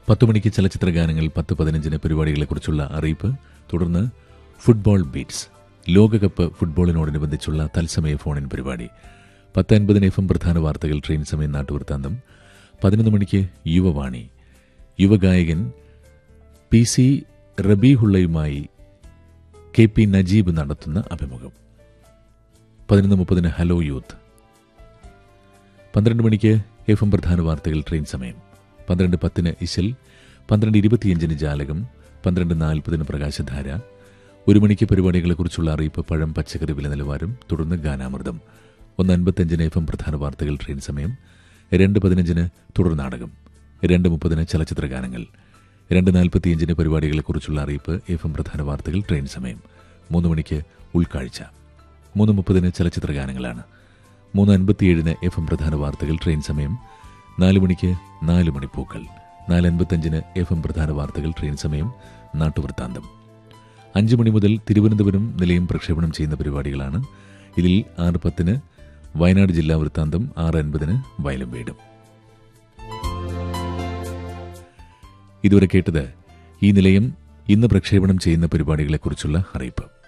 പത്ത് മണിക്ക് ചലച്ചിത്ര ഗാനങ്ങൾ പത്ത് പതിനഞ്ചിന് പരിപാടികളെക്കുറിച്ചുള്ള അറിയിപ്പ് തുടർന്ന് ഫുട്ബോൾ ബീറ്റ്സ് ലോകകപ്പ് ഫുട്ബോളിനോടനുബന്ധിച്ചുള്ള തത്സമയ ഫോണിൻ പരിപാടി പത്ത് അൻപതിന് എഫ് എം പ്രധാന വാർത്തകൾ ട്രെയിൻ സമയം നാട്ടുവൃത്താന്തം പതിനൊന്ന് മണിക്ക് യുവവാണി യുവഗായകൻ പി സി റബീഹുള്ളയുമായി കെ പി നജീബ് നടത്തുന്ന അഭിമുഖം പതിനൊന്ന് മുപ്പതിന് ഹലോ യൂത്ത് പന്ത്രണ്ട് മണിക്ക് എഫ് എം പ്രധാന വാർത്തകൾ ട്രെയിൻ സമയം പന്ത്രണ്ട് പത്തിന് ഇശൽ പന്ത്രണ്ട് ഇരുപത്തിയഞ്ചിന് ജാലകം പന്ത്രണ്ട് നാൽപ്പതിന് പ്രകാശധാര ഒരു മണിക്ക് പരിപാടികളെക്കുറിച്ചുള്ള അറിയിപ്പ് പഴം പച്ചക്കറി വില നിലവാരം തുടർന്ന് ഗാനാമൃതം ഒന്ന് അൻപത്തിയഞ്ചിന് എഫ് എം പ്രധാന വാർത്തകൾ ട്രെയിൻ സമയം രണ്ട് പതിനഞ്ചിന് തുടർ നാടകം രണ്ട് മുപ്പതിന് ചലച്ചിത്ര ഗാനങ്ങൾ രണ്ട് നാൽപ്പത്തിയഞ്ചിന് പരിപാടികളെക്കുറിച്ചുള്ള അറിയിപ്പ് എഫ് എം പ്രധാന വാർത്തകൾ ട്രെയിൻ സമയം മൂന്ന് മണിക്ക് ഉൾക്കാഴ്ച മൂന്ന് മുപ്പതിന് ചലച്ചിത്ര ഗാനങ്ങളാണ് മൂന്ന് അൻപത്തിയേഴിന് എഫ് എം പ്രധാന വാർത്തകൾ ട്രെയിൻ സമയം നാല് മണിക്ക് നാല് മണിപ്പൂക്കൾ നാല് അൻപത്തഞ്ചിന് എഫ് എം പ്രധാന വാർത്തകൾ ട്രെയിൻ സമയം നാട്ടുവൃത്താന്തം അഞ്ച് മണി മുതൽ തിരുവനന്തപുരം നിലയം പ്രക്ഷേപണം ചെയ്യുന്ന പരിപാടികളാണ് ഇതിൽ ആറ് പത്തിന് വയനാട് ജില്ലാ വൃത്താന്തം ആറ് അൻപതിന് വയലും വീടും ഇതുവരെ കേട്ടത് ഈ നിലയം ഇന്ന് പ്രക്ഷേപണം ചെയ്യുന്ന പരിപാടികളെക്കുറിച്ചുള്ള അറിയിപ്പ്